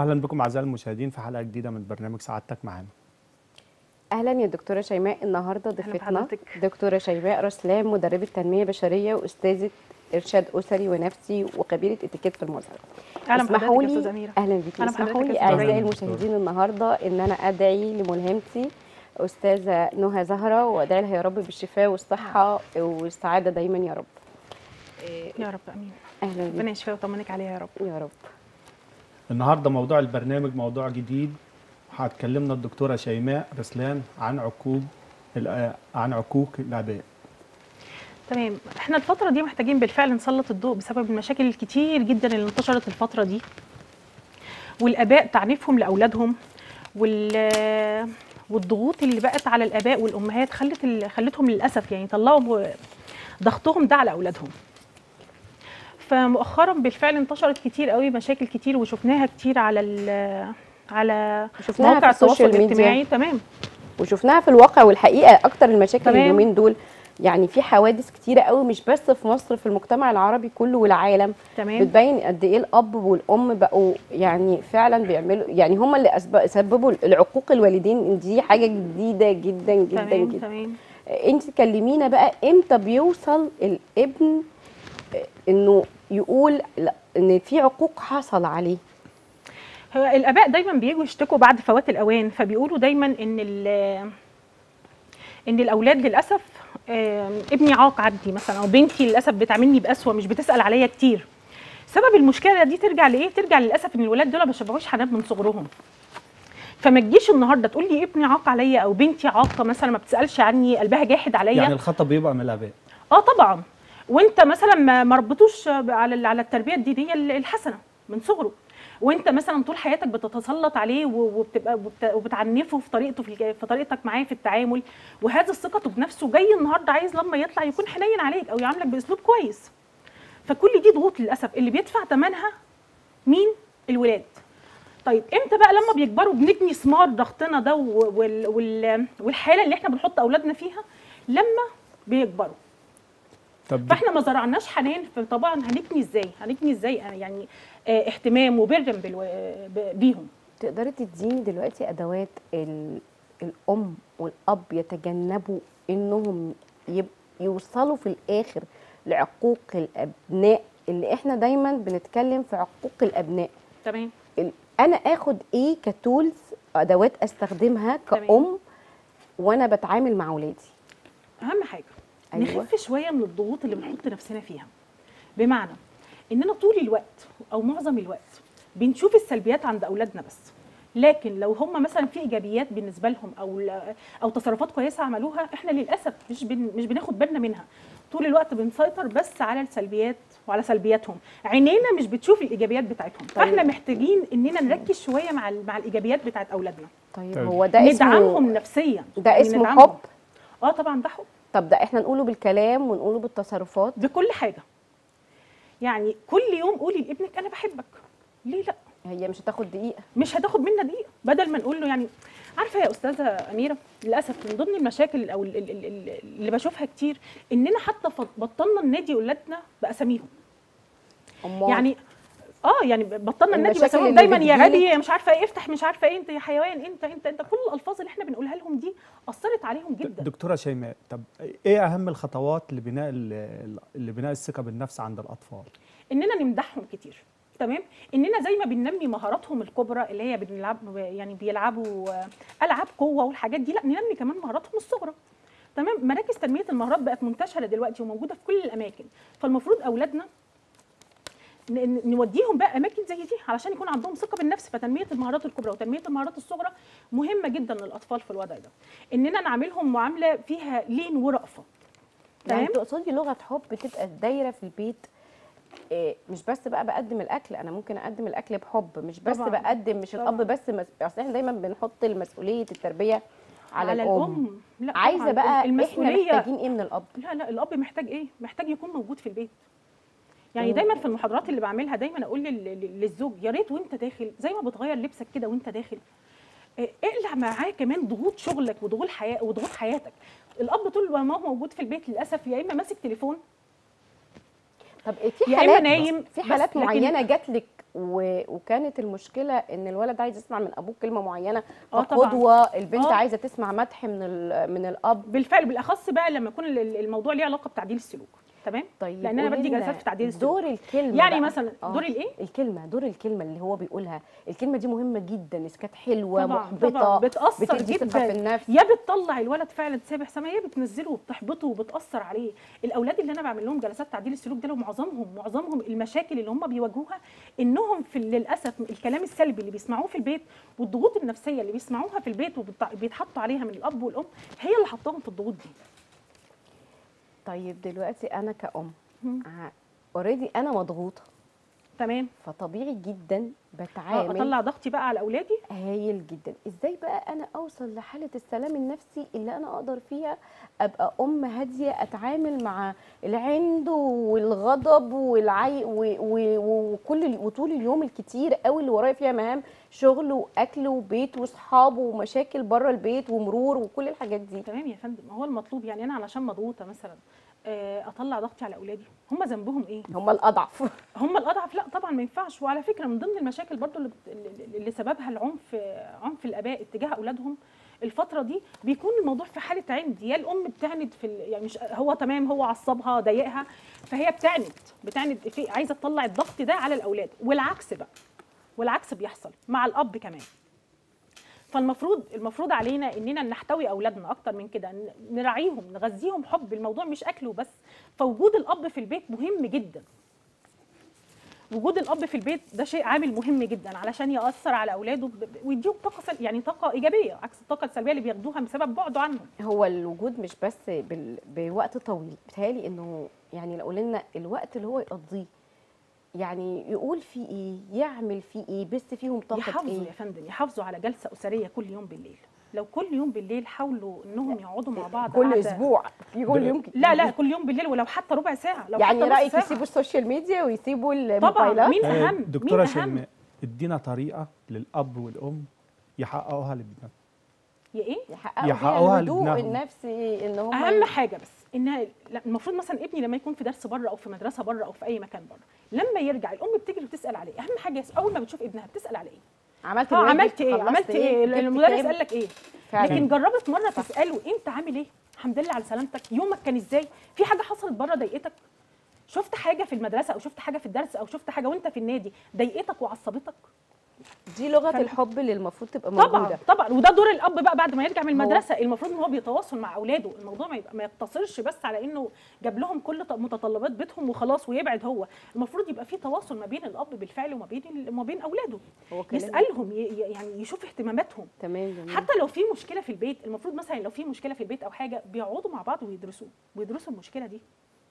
اهلا بكم اعزائي المشاهدين في حلقه جديده من برنامج سعادتك معانا اهلا يا دكتوره شيماء النهارده أهلا ضيفتنا بحضرتك. دكتوره شيماء رسلان مدربه تنميه بشريه واستاذه ارشاد اسري ونفسي وخبيره اتيكيت في المظهر اهلا اسمحوا بحضرتك يا لي استاذه اميره اهلا بيكي أهلا اسمحوا بحضرتك لي يا أستاذة اعزائي أميرة. المشاهدين النهارده ان انا ادعي لملهمتي استاذه نهى زهره وادعي لها يا رب بالشفاء والصحه والسعاده دايما يا رب إيه، يا رب امين اهلا ربنا بيك يشفيها ويطمنك عليها يا رب يا رب النهارده موضوع البرنامج موضوع جديد هتكلمنا الدكتوره شيماء رسلان عن عقوق الآ- عن عقوق الاباء تمام احنا الفتره دي محتاجين بالفعل نسلط الضوء بسبب المشاكل الكتير جدا اللي انتشرت الفتره دي والاباء تعنيفهم لاولادهم وال والضغوط اللي بقت على الاباء والامهات خلت ال... خلتهم للاسف يعني طلعوا ضغطهم ده على اولادهم فمؤخرا بالفعل انتشرت كتير قوي مشاكل كتير وشفناها كتير على ال... على شفناها مواقع في السوشيال التواصل ميديا. الاجتماعي تمام وشفناها في الواقع والحقيقه اكتر المشاكل تمام. اليومين دول يعني في حوادث كتيره قوي مش بس في مصر في المجتمع العربي كله والعالم تمام بتبين قد ايه الاب والام بقوا يعني فعلا بيعملوا يعني هم اللي أسب- سببوا العقوق الوالدين دي حاجه جديده جدا جدا تمام جدا تمام انت كلمينا بقى امتى بيوصل الابن انه يقول لا ان في عقوق حصل عليه هو الاباء دايما بييجوا يشتكوا بعد فوات الاوان فبيقولوا دايما ان ال- ان الاولاد للاسف آم، ابني عاق عندي مثلا او بنتي للاسف بتعاملني بقسوه مش بتسال عليا كتير سبب المشكله دي ترجع لايه ترجع للاسف ان الولاد دول ما بيشبعوش حنان من صغرهم فما تجيش النهارده تقول لي ابني عاق عليا او بنتي عاقه مثلا ما بتسالش عني قلبها جاحد عليا يعني الخطا بيبقى من الاباء اه طبعا وانت مثلا ما ما ربطوش على ال- على التربيه الدينيه ال- الحسنه من صغره وانت مثلا طول حياتك بتتسلط عليه و- وبتبقى وبت- وبتعنفه في طريقته في, الج- في طريقتك معاه في التعامل وهذا ثقته بنفسه جاي النهارده عايز لما يطلع يكون حنين عليك او يعاملك باسلوب كويس فكل دي ضغوط للاسف اللي بيدفع ثمنها مين الولاد طيب امتى بقى لما بيكبروا بنجني ثمار ضغطنا ده و- وال وال والحاله اللي احنا بنحط اولادنا فيها لما بيكبروا طب فاحنا ما زرعناش حنان فطبعا هنجني ازاي هنجني ازاي أنا يعني آه، اهتمام وبر بالو... ب- بيهم تقدري تديني دلوقتي ادوات ال... الام والاب يتجنبوا انهم يب... يوصلوا في الاخر لعقوق الابناء اللي احنا دايما بنتكلم في عقوق الابناء تمام ال... انا اخد ايه كتولز ادوات استخدمها تمام. كأم وانا بتعامل مع ولادي اهم حاجه أيوة. أيوة. نخف شويه من الضغوط اللي بنحط نفسنا فيها بمعنى اننا طول الوقت او معظم الوقت بنشوف السلبيات عند اولادنا بس لكن لو هم مثلا في ايجابيات بالنسبه لهم او ل- او تصرفات كويسه عملوها احنا للاسف مش بن مش بناخد بالنا منها طول الوقت بنسيطر بس على السلبيات وعلى سلبياتهم عينينا مش بتشوف الايجابيات بتاعتهم فاحنا محتاجين اننا نركز شويه مع ال- مع الايجابيات بتاعت اولادنا طيب طيب. هو ده ندعمهم اسمه نفسيا ده يعني اسمه ندعمهم. حب اه طبعا ده حب طب ده احنا نقوله بالكلام ونقوله بالتصرفات بكل حاجه يعني كل يوم قولي لابنك انا بحبك ليه لا هي مش هتاخد دقيقه مش هتاخد منا دقيقه بدل ما نقول له يعني عارفه يا استاذه اميره للاسف من ضمن المشاكل او ال- ال- ال- ال- اللي بشوفها كتير اننا حتى فط- بطلنا ننادي اولادنا باساميهم أمال. يعني اه يعني بطلنا ننادي المشاكل باساميهم اللي دايما يا بتجيلك- غبي يا مش عارفه ايه افتح مش عارفه ايه انت يا حيوان انت انت انت كل الالفاظ اللي احنا بنقولها لهم دي اثرت عليهم جدا دكتوره شيماء طب ايه اهم الخطوات لبناء ال- لبناء الثقه بالنفس عند الاطفال اننا نمدحهم كتير تمام اننا زي ما بننمي مهاراتهم الكبرى اللي هي بنلعب يعني بيلعبوا آه، العاب قوه والحاجات دي لا ننمي كمان مهاراتهم الصغرى تمام مراكز تنميه المهارات بقت منتشره دلوقتي وموجوده في كل الاماكن فالمفروض اولادنا ن- ن- نوديهم بقى اماكن زي دي علشان يكون عندهم ثقه بالنفس فتنميه المهارات الكبرى وتنميه المهارات الصغرى مهمه جدا للاطفال في الوضع ده اننا نعاملهم معامله فيها لين ورأفه يعني تمام تقصدي لغه حب تبقى الدايره في البيت إيه مش بس بقى بقدم الاكل انا ممكن اقدم الاكل بحب مش بس طبعاً. بقدم مش طبعاً. الاب بس مس... اصل احنا دايما بنحط مسؤوليه التربيه على, الام, لا عايزه طبعاً. بقى احنا المسؤوليه محتاجين ايه من الاب لا لا الاب محتاج ايه محتاج يكون موجود في البيت يعني مم. دايما في المحاضرات اللي بعملها دايما اقول لل- لل- للزوج يا ريت وانت داخل زي ما بتغير لبسك كده وانت داخل إيه، اقلع معاه كمان ضغوط شغلك وضغوط حياه وضغوط حياتك الاب طول ما هو موجود في البيت للاسف يا اما ماسك تليفون طب إيه في يا إما حالات نايم في بس حالات لكن- معينه جات لك و... وكانت المشكله ان الولد عايز يسمع من ابوه كلمه معينه آه طبعاً. فقدوه البنت آه. عايزه تسمع مدح من ال... من الاب بالفعل بالاخص بقى لما يكون ال- ال- الموضوع ليه علاقه بتعديل السلوك تمام طيب لان انا قولي بدي لنا جلسات في تعديل السلوك دور الكلمه يعني بقى. مثلا آه. دور الايه الكلمه دور الكلمه اللي هو بيقولها الكلمه دي مهمه جدا اذا كانت حلوه طبعا محبطه طبعا بتاثر بتدي ثقه في جدا النفس يا بتطلع الولد فعلا سابح سما يا بتنزله وبتحبطه وبتاثر عليه الاولاد اللي انا بعمل لهم جلسات تعديل السلوك ده معظمهم معظمهم المشاكل اللي هم بيواجهوها انهم في للاسف الكلام السلبي اللي بيسمعوه في البيت والضغوط النفسيه اللي بيسمعوها في البيت وبيتحطوا عليها من الاب والام هي اللي حطاهم في الضغوط دي طيب دلوقتي انا كأم مم. اوريدي انا مضغوطه تمام فطبيعي جدا آه، بتعامل اطلع ضغطي بقى على اولادي هايل جدا ازاي بقى انا اوصل لحاله السلام النفسي اللي انا اقدر فيها ابقى ام هاديه اتعامل مع العند والغضب والعي و- و- وكل ال- وطول اليوم الكتير قوي اللي ورايا فيها مهام شغل واكل وبيت واصحاب ومشاكل بره البيت ومرور وكل الحاجات دي تمام يا فندم هو المطلوب يعني انا علشان مضغوطه مثلا آه، اطلع ضغطي على اولادي هم ذنبهم ايه هم الاضعف هم الاضعف لا طبعا ما ينفعش وعلى فكره من ضمن المشاكل برضو اللي, بت- اللي سببها العنف عنف الاباء اتجاه اولادهم الفتره دي بيكون الموضوع في حاله عند يا الام بتعند في ال- يعني مش هو تمام هو عصبها ضايقها فهي بتعند بتعند في عايزه تطلع الضغط ده على الاولاد والعكس بقى والعكس بيحصل مع الاب كمان فالمفروض المفروض علينا اننا نحتوي اولادنا اكتر من كده ن- نراعيهم نغذيهم حب الموضوع مش اكل وبس فوجود الاب في البيت مهم جدا وجود الاب في البيت ده شيء عامل مهم جدا علشان ياثر على اولاده ب- ب- ويديهم طاقه سل... يعني طاقه ايجابيه عكس الطاقه السلبيه اللي بياخدوها بسبب بعده عنهم هو الوجود مش بس بال... بوقت طويل بيتهيألي انه يعني لو قلنا الوقت اللي هو يقضيه يعني يقول فيه ايه يعمل فيه ايه بس فيهم طاقه يحافظوا ايه يا فندم يحافظوا على جلسه اسريه كل يوم بالليل لو كل يوم بالليل حاولوا انهم يقعدوا مع بعض كل قعدة- اسبوع في كل يوم كتير. لا لا كل يوم بالليل ولو حتى ربع ساعه لو يعني حتى نص رايك ساعة. يسيبوا السوشيال ميديا ويسيبوا طبعا الموبايلات مين آه، اهم دكتوره مين اهم شيماء ادينا طريقه للاب والام يحققوها لابنهم يا ايه يحققوا يحققوها بيها الهدوء لابنهم. النفسي ان هم اهم حاجه بس ان لا، المفروض مثلا ابني لما يكون في درس بره او في مدرسه بره او في اي مكان بره لما يرجع الام بتجري وتسال عليه اهم حاجه يس- اول ما بتشوف ابنها بتسال على ايه عملت اه الواجب، عملت ايه خلصت عملت ايه جبت المدرس كام؟ قال لك ايه فعلا. لكن جربت مره تساله انت عامل ايه الحمد لله على سلامتك يومك كان ازاي في حاجه حصلت بره ضايقتك شفت حاجه في المدرسه او شفت حاجه في الدرس او شفت حاجه وانت في النادي ضايقتك وعصبتك دي لغه فعلا. الحب اللي المفروض تبقى طبعا موجوده طبعا وده دور الاب بقى بعد ما يرجع من المدرسه المفروض ان هو بيتواصل مع اولاده الموضوع ما, يبقى ما يقتصرش بس على انه جاب لهم كل ط- متطلبات بيتهم وخلاص ويبعد هو المفروض يبقى في تواصل ما بين الاب بالفعل وما بين ال- وما بين اولاده هو كلام- يسالهم ي- ي- يعني يشوف اهتماماتهم تمام جميل حتى لو في مشكله في البيت المفروض مثلا لو في مشكله في البيت او حاجه بيقعدوا مع بعض ويدرسوه ويدرسوا المشكله دي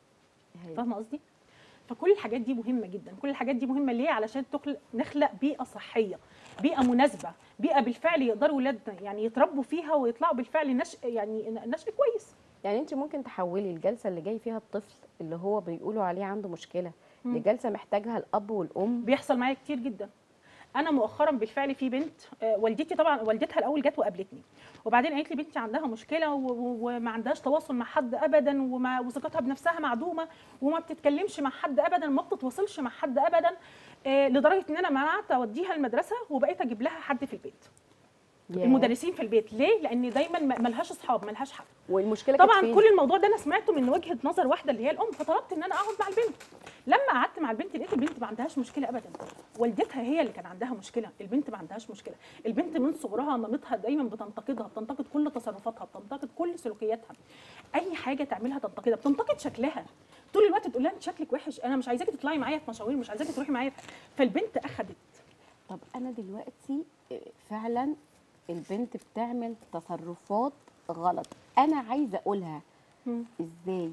هاي. فاهمه قصدي فكل الحاجات دي مهمه جدا كل الحاجات دي مهمه ليه علشان تخلق نخلق بيئه صحيه بيئه مناسبه بيئه بالفعل يقدروا ولادنا يعني يتربوا فيها ويطلعوا بالفعل نشء يعني نشء كويس يعني انت ممكن تحولي الجلسه اللي جاي فيها الطفل اللي هو بيقولوا عليه عنده مشكله مم. لجلسه محتاجها الاب والام بيحصل معايا كتير جدا انا مؤخرا بالفعل في بنت آه، والدتي طبعا والدتها الاول جت وقابلتني وبعدين قالت لي بنتي عندها مشكله و- و- وما عندهاش تواصل مع حد ابدا وما وثقتها بنفسها معدومه وما بتتكلمش مع حد ابدا ما بتتواصلش مع حد ابدا آه، لدرجه ان انا منعت اوديها المدرسه وبقيت اجيب لها حد في البيت ياه. المدرسين في البيت ليه لان دايما ما- ملهاش اصحاب ملهاش حد والمشكله كانت طبعا فين؟ كل الموضوع ده انا سمعته من وجهه نظر واحده اللي هي الام فطلبت ان انا اقعد مع البنت لما قعدت مع البنت لقيت البنت ما عندهاش مشكله ابدا والدتها هي اللي كان عندها مشكله البنت ما عندهاش مشكله البنت من صغرها مامتها دايما بتنتقدها بتنتقد كل تصرفاتها بتنتقد كل سلوكياتها اي حاجه تعملها تنتقدها بتنتقد شكلها طول الوقت تقول لها انت شكلك وحش انا مش عايزاكي تطلعي معايا في مشاوير مش عايزاكي تروحي معايا فالبنت اخدت طب انا دلوقتي فعلا البنت بتعمل تصرفات غلط انا عايزه اقولها ازاي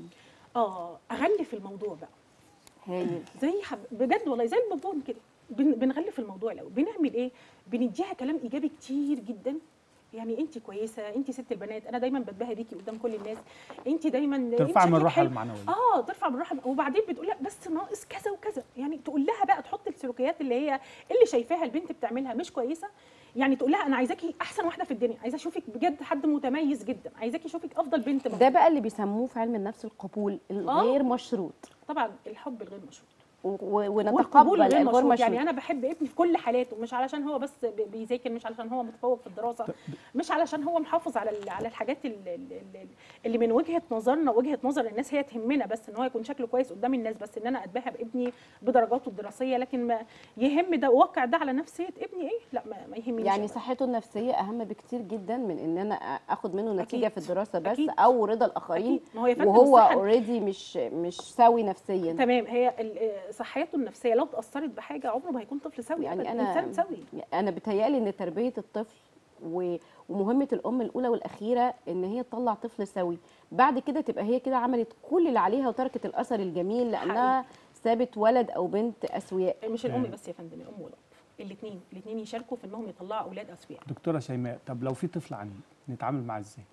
اه اغلف الموضوع بقى هايل زي حب... بجد والله زي البونبون كده بن... بنغلف الموضوع الاول بنعمل ايه بنديها كلام ايجابي كتير جدا يعني انت كويسه انت ست البنات انا دايما بتباهي بيكي قدام كل الناس انت دايما انت ترفع من شكلك الروحه حلو. المعنويه اه ترفع من الروحه وبعدين بتقول لها بس ناقص كذا وكذا يعني تقول لها بقى تحط السلوكيات اللي هي اللي شايفاها البنت بتعملها مش كويسه يعني تقول لها انا عايزاكي احسن واحده في الدنيا عايزه اشوفك بجد حد متميز جدا عايزاكي اشوفك افضل بنت ده بقى اللي بيسموه في علم النفس القبول الغير مشروط طبعا الحب الغير مشروط و- والقبول ونتقبل غير الغير مشروط مشروط يعني انا بحب ابني في كل حالاته مش علشان هو بس بي- بيذاكر مش علشان هو متفوق في الدراسه مش علشان هو محافظ على ال- على الحاجات ال- ال- ال- اللي من وجهه نظرنا وجهه نظر الناس هي تهمنا بس ان هو يكون شكله كويس قدام الناس بس ان انا اتباهى بابني بدرجاته الدراسيه لكن ما يهم ده واقع ده على نفسيه ابني ايه لا ما, ما يهمنيش يعني أبداً. صحته النفسيه اهم بكتير جدا من ان انا اخد منه نتيجه أكيد. في الدراسه بس أكيد. او رضا الاخرين أكيد. ما هو يا فندم وهو الصحة- اوريدي مش مش سوي نفسيا تمام هي ال- صحته النفسيه لو اتاثرت بحاجه عمره ما هيكون طفل سوي يعني أبداً. انا انسان سوي انا بتهيالي ان تربيه الطفل و- ومهمه الام الاولى والاخيره ان هي تطلع طفل سوي بعد كده تبقى هي كده عملت كل اللي عليها وتركت الاثر الجميل لانها سابت ولد او بنت اسوياء مش الام مم. بس يا فندم الام والاب الاثنين الاثنين يشاركوا في انهم يطلعوا اولاد اسوياء دكتوره شيماء طب لو في طفل عنيد نتعامل معاه ازاي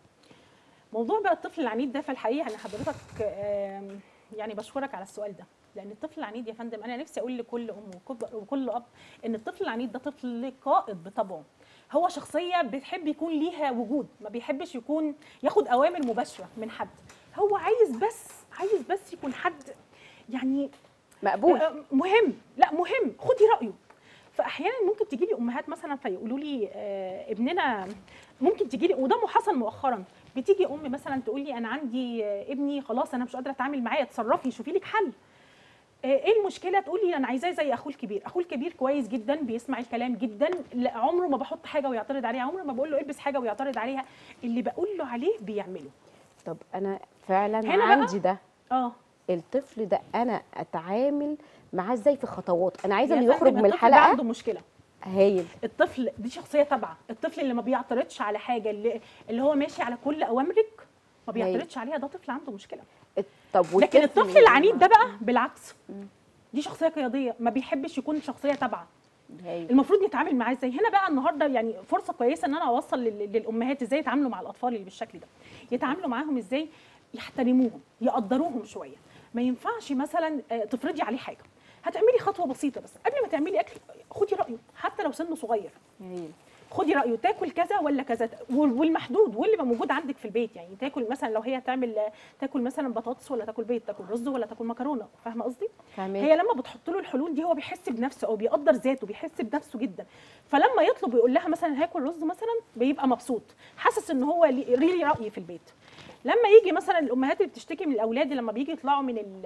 موضوع بقى الطفل العنيد ده في الحقيقه انا حضرتك آم، يعني بشكرك على السؤال ده لان الطفل العنيد يا فندم انا نفسي اقول لكل ام وكب- وكل اب ان الطفل العنيد ده طفل قائد بطبعه هو شخصيه بتحب يكون ليها وجود ما بيحبش يكون ياخد اوامر مباشره من حد هو عايز بس عايز بس يكون حد يعني مقبول آه، مهم لا مهم خدي رايه فاحيانا ممكن تجي لي امهات مثلا فيقولوا لي آه ابننا ممكن تجي لي وده حصل مؤخرا بتيجي ام مثلا تقول لي انا عندي آه ابني خلاص انا مش قادره اتعامل معاه اتصرفي شوفي لك حل آه، ايه المشكله تقول لي انا عايزاه زي اخوه الكبير اخوه الكبير كويس جدا بيسمع الكلام جدا لا عمره ما بحط حاجه ويعترض عليها عمره ما بقول له البس حاجه ويعترض عليها اللي بقول له عليه بيعمله طب انا فعلا هنا بقى- عندي ده اه الطفل ده انا اتعامل معاه ازاي في خطوات انا عايزه يا انه فندم، يخرج من الطفل ده الحلقه عنده مشكله هايل الطفل دي شخصيه تابعه الطفل اللي ما بيعترضش على حاجه اللي, اللي هو ماشي على كل اوامرك ما أيوة. بيعترضش عليها ده طفل عنده مشكله طب لكن والطفل الطفل اللي- العنيد ده بقى بالعكس دي شخصيه قياديه ما بيحبش يكون شخصيه تابعه هايل المفروض نتعامل معاه ازاي هنا بقى النهارده يعني فرصه كويسه ان انا اوصل لل- للامهات ازاي يتعاملوا مع الاطفال اللي بالشكل ده يتعاملوا معاهم ازاي يحترموهم يقدروهم شويه ما ينفعش مثلا آه، تفرضي عليه حاجه هتعملي خطوه بسيطه بس قبل ما تعملي اكل خدي رايه حتى لو سنه صغير هايل خدي رايه تاكل كذا ولا كذا وال- والمحدود واللي بقى موجود عندك في البيت يعني تاكل مثلا لو هي تعمل تاكل مثلا بطاطس ولا تاكل بيض تاكل رز ولا تاكل مكرونه فاهمه قصدي فاهمين هي لما بتحط له الحلول دي هو بيحس بنفسه او بيقدر ذاته بيحس بنفسه جدا فلما يطلب يقول لها مثلا هاكل رز مثلا بيبقى مبسوط حاسس ان هو لي ليه راي في البيت لما يجي مثلا الامهات اللي بتشتكي من الاولاد لما بيجي يطلعوا من ال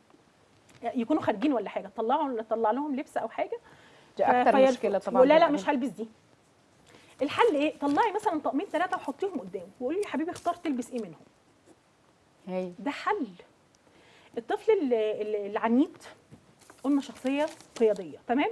يكونوا خارجين ولا حاجه طلعوا طلع لهم لبس او حاجه دي ف- اكتر فيرفض. مشكله طبعا يقول لا لا بيبقى مش هلبس دي الحل ايه طلعي مثلا طقمين ثلاثه وحطيهم قدامه وقولي لي يا حبيبي اختار تلبس ايه منهم هايل ده حل الطفل ال- ال- العنيد قلنا شخصيه قياديه تمام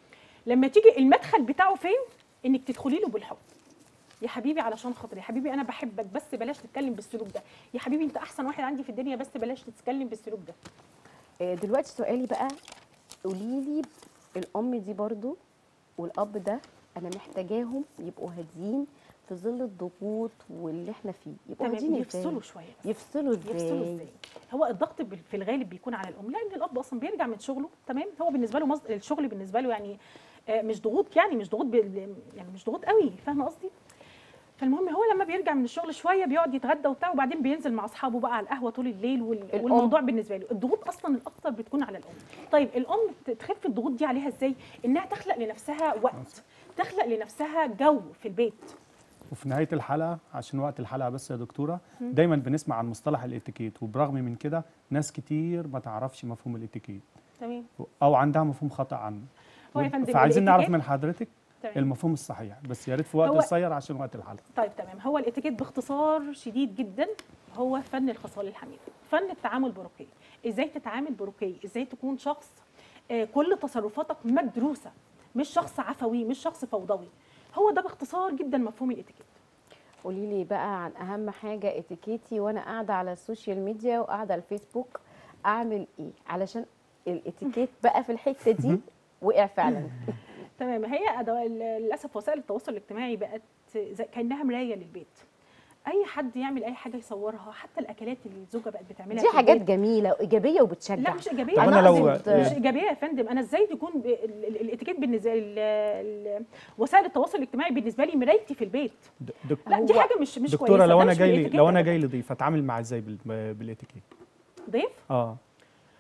لما تيجي المدخل بتاعه فين انك تدخلي له بالحب يا حبيبي علشان خاطري يا حبيبي انا بحبك بس بلاش تتكلم بالسلوك ده يا حبيبي انت احسن واحد عندي في الدنيا بس بلاش تتكلم بالسلوك ده آه، دلوقتي سؤالي بقى قولي لي الام دي برضو والاب ده انا محتاجاهم يبقوا هاديين في ظل الضغوط واللي احنا فيه يبقوا هاديين تمام ازاي يفصلوا شويه بس. يفصلوا ازاي يفصلوا ازاي هو الضغط بال- في الغالب بيكون على الام لان الاب اصلا بيرجع من شغله تمام هو بالنسبه له مصدر الشغل بالنسبه له يعني آه، مش ضغوط يعني مش ضغوط بال- يعني مش ضغوط قوي فاهمه قصدي فالمهم هو لما بيرجع من الشغل شويه بيقعد يتغدى وبتاع وبعدين بينزل مع اصحابه بقى على القهوه طول الليل وال... الأم. والموضوع بالنسبه له الضغوط اصلا الاكثر بتكون على الام طيب الام ت- تخف الضغوط دي عليها ازاي انها تخلق لنفسها وقت تخلق لنفسها جو في البيت وفي نهايه الحلقه عشان وقت الحلقه بس يا دكتوره دايما بنسمع عن مصطلح الاتيكيت وبرغم من كده ناس كتير ما تعرفش مفهوم الاتيكيت تمام او عندها مفهوم خطا عنه هو يا فندم فعايزين نعرف الاتيكيت- من حضرتك تمام المفهوم الصحيح بس يا ريت في وقت هو- قصير عشان وقت الحلقه طيب تمام هو الاتيكيت باختصار شديد جدا هو فن الخصال الحميده فن التعامل برقي ازاي تتعامل برقي ازاي تكون شخص آه، كل تصرفاتك مدروسه مش شخص عفوي مش شخص فوضوي هو ده باختصار جدا مفهوم الاتيكيت قولي لي بقى عن اهم حاجه اتيكيتي وانا قاعده على السوشيال ميديا وقاعده على الفيسبوك اعمل ايه علشان الاتيكيت بقى في الحته دي وقع فعلا تمام هي أدو... للاسف وسائل التواصل الاجتماعي بقت زي كانها مرايه للبيت اي حد يعمل اي حاجه يصورها حتى الاكلات اللي الزوجه بقت بتعملها دي في حاجات البيت. جميله وايجابيه وبتشجع لا مش ايجابيه طب أنا أنا لو- أقصد- مش ايجابيه يا فندم انا ازاي تكون ب- ال- ال- الاتيكيت بالنسبه ال- ال- وسائل التواصل الاجتماعي بالنسبه لي مرايتي في البيت د- دك... لا دي هو- حاجه مش مش دكتوره كويسه لو ده انا مش جاي لي الاتيكيت لو انا أبداً. جاي لي ضيف اتعامل معاه ازاي بال... بالاتيكيت ضيف اه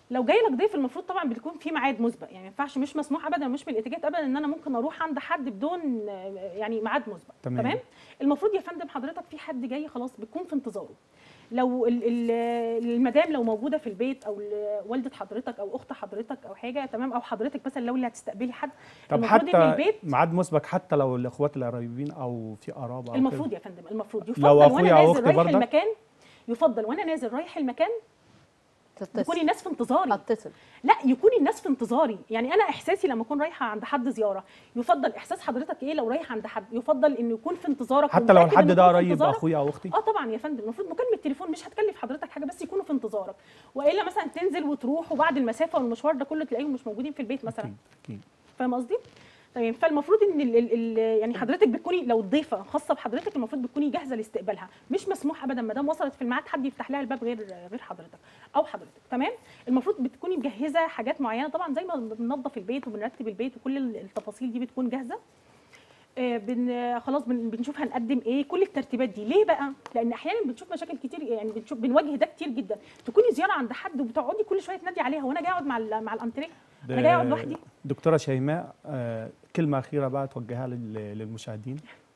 لو جاي لك ضيف المفروض طبعا بيكون في ميعاد مسبق يعني ما ينفعش مش مسموح ابدا مش من الاتيكيت ابدا ان انا ممكن اروح عند حد بدون آه، يعني ميعاد مسبق تمام. تمام المفروض يا فندم حضرتك في حد جاي خلاص بتكون في انتظاره لو ال- ال- المدام لو موجوده في البيت او ال- والده حضرتك او اخت حضرتك او حاجه تمام او حضرتك مثلا لو اللي هتستقبلي حد طب المفروض ان حتى البيت ميعاد مسبق حتى لو الاخوات القريبين او في قرابه أو المفروض كده. يا فندم المفروض لو يفضل أخويا وانا أو نازل أختي رايح برضك؟ المكان يفضل وانا نازل رايح المكان تتصل يكون الناس في انتظاري اتصل لا يكون الناس في انتظاري يعني انا احساسي لما اكون رايحه عند حد زياره يفضل احساس حضرتك ايه لو رايح عند حد يفضل انه يكون في انتظارك حتى لو ومتأكد الحد إنه ده يكون في قريب انتظارك. اخويا او اختي اه طبعا يا فندم المفروض مكالمه تليفون مش هتكلف حضرتك حاجه بس يكونوا في انتظارك والا مثلا تنزل وتروح وبعد المسافه والمشوار ده كله تلاقيهم مش موجودين في البيت مثلا اكيد اكيد فاهم قصدي؟ تمام فالمفروض ان ال ال ال يعني حضرتك بتكوني لو الضيفه خاصه بحضرتك المفروض بتكوني جاهزه لاستقبالها مش مسموح ابدا ما دام وصلت في الميعاد حد يفتح لها الباب غير غير حضرتك او حضرتك تمام المفروض بتكوني مجهزه حاجات معينه طبعا زي ما بننظف البيت وبنرتب البيت وكل التفاصيل دي بتكون جاهزه آه، بن خلاص بن بنشوف هنقدم ايه كل الترتيبات دي ليه بقى لان احيانا بنشوف مشاكل كتير يعني بنشوف بنواجه ده كتير جدا تكوني زياره عند حد وبتقعدي كل شويه تنادي عليها وانا جاي اقعد مع ال- مع الانتريه انا جاي اقعد لوحدي دكتوره شيماء آه، كلمه اخيره بقى توجهها لل- للمشاهدين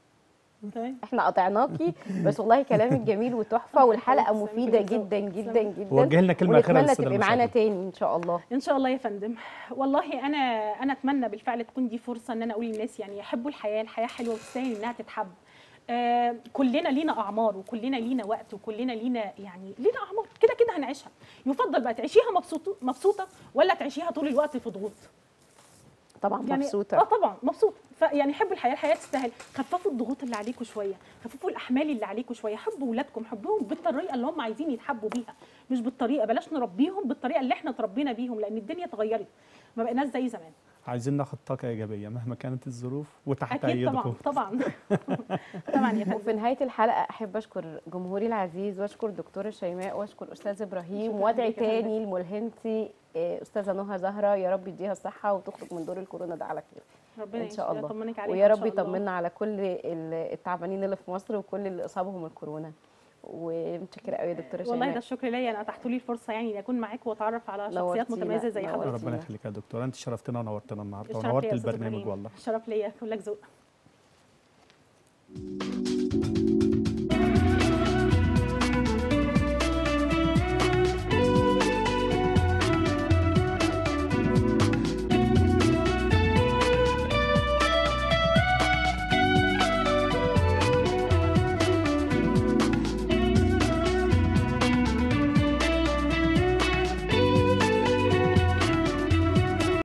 تمام احنا قطعناكي بس والله كلامك جميل وتحفه والحلقه تسلمي مفيده كل ذوق. جدا جدا جدا وجه لنا كلمه اخيره ونتمنى للساده تبقي معانا المشاهدين تاني ان شاء الله ان شاء الله يا فندم والله انا انا اتمنى بالفعل تكون دي فرصه ان انا اقول للناس يعني يحبوا الحياه الحياه حلوه وتستاهل انها تتحب آه كلنا لينا اعمار وكلنا لينا وقت وكلنا لينا يعني لينا اعمار كده كده هنعيشها يفضل بقى تعيشيها مبسوطه مبسوطه ولا تعيشيها طول الوقت في ضغوط طبعا يعني مبسوطه اه طبعا مبسوط فيعني حبوا الحياه الحياه تستاهل خففوا الضغوط اللي عليكم شويه خففوا الاحمال اللي عليكم شويه حبوا ولادكم حبوهم بالطريقه اللي هم عايزين يتحبوا بيها مش بالطريقه بلاش نربيهم بالطريقه اللي احنا اتربينا بيهم لان الدنيا اتغيرت ما بقيناش زي زمان عايزين ناخد طاقه ايجابيه مهما كانت الظروف وتحت اكيد طبعا ايدكم طبعا طبعا يا فندم وفي نهايه الحلقه احب اشكر جمهوري العزيز واشكر دكتوره شيماء واشكر استاذ ابراهيم شكراً وادعي لك يا فندم. تاني لملهمتي آه، استاذه نهى زهره يا رب يديها الصحه وتخرج من دور الكورونا ده على خير ربنا ان شاء الله يطمنك عليك ويا إن رب شاء الله. يطمنا على كل ال- التعبانين اللي في مصر وكل اللي اصابهم الكورونا ومتشكره قوي يا دكتوره شيماء والله ده الشكر ليا انا اتحتوا لي الفرصه يعني اني اكون معاكم واتعرف على شخصيات نورتينا، متميزه زي نورتينا. حضرتك ربنا يخليك يا دكتوره انت شرفتنا ونورتنا النهارده الشرف ونورت ليا يا أستاذ البرنامج إبراهيم. والله الشرف ليا كلك ذوق